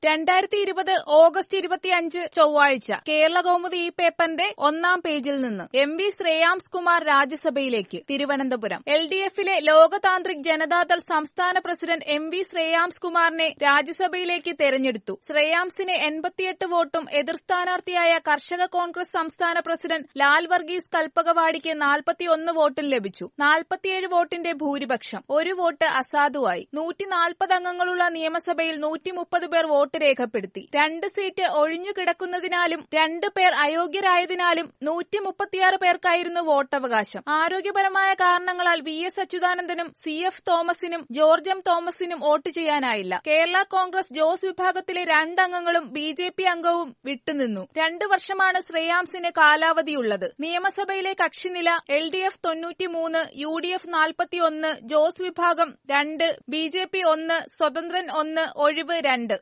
രണ്ടായിരത്തി ഇരുപത് ഓഗസ്റ്റ് ഇരുപത്തിയഞ്ച് ചൊവ്വാഴ്ച കേരള കൗമുദി ഈ പേപ്പറിന്റെ ഒന്നാം പേജിൽ നിന്ന് എം വി ശ്രേയാംസ് കുമാർ രാജ്യസഭയിലേക്ക് തിരുവനന്തപുരം എൽ ഡി എഫിലെ ലോകതാന്ത്രിക് ജനതാദൾ സംസ്ഥാന പ്രസിഡന്റ് എം വി ശ്രേയാംസ് കുമാറിനെ രാജ്യസഭയിലേക്ക് തെരഞ്ഞെടുത്തു ശ്രേയാംസിന് എൺപത്തിയെട്ട് വോട്ടും എതിർ സ്ഥാനാർത്ഥിയായ കർഷക കോൺഗ്രസ് സംസ്ഥാന പ്രസിഡന്റ് ലാൽ വർഗീസ് കൽപ്പകവാടിക്ക് നാൽപ്പത്തിയൊന്ന് വോട്ടും ലഭിച്ചു നാൽപ്പത്തിയേഴ് വോട്ടിന്റെ ഭൂരിപക്ഷം ഒരു വോട്ട് അസാധുവായി നൂറ്റി നാൽപ്പത് അംഗങ്ങളുള്ള നിയമസഭയിൽ നൂറ്റി മുപ്പത് പേർ വോട്ട് രേഖപ്പെടുത്തി രണ്ട് സീറ്റ് ഒഴിഞ്ഞു കിടക്കുന്നതിനാലും രണ്ട് പേർ അയോഗ്യരായതിനാലും നൂറ്റി മുപ്പത്തിയാറ് പേർക്കായിരുന്നു വോട്ടവകാശം ആരോഗ്യപരമായ കാരണങ്ങളാൽ വി എസ് അച്യുതാനന്ദനും സി എഫ് തോമസിനും ജോർജ് എം തോമസിനും വോട്ട് ചെയ്യാനായില്ല കേരള കോൺഗ്രസ് ജോസ് വിഭാഗത്തിലെ രണ്ടംഗങ്ങളും ബി ജെ പി അംഗവും വിട്ടുനിന്നു രണ്ടു വർഷമാണ് ശ്രേയാംസിന് കാലാവധിയുള്ളത് നിയമസഭയിലെ കക്ഷിനില എൽ ഡി എഫ് തൊണ്ണൂറ്റിമൂന്ന് യു ഡി എഫ് നാൽപ്പത്തിയൊന്ന് ജോസ് വിഭാഗം രണ്ട് ബി ജെ പി ഒന്ന് സ്വതന്ത്രൻ ഒന്ന് ഒഴിവ് രണ്ട്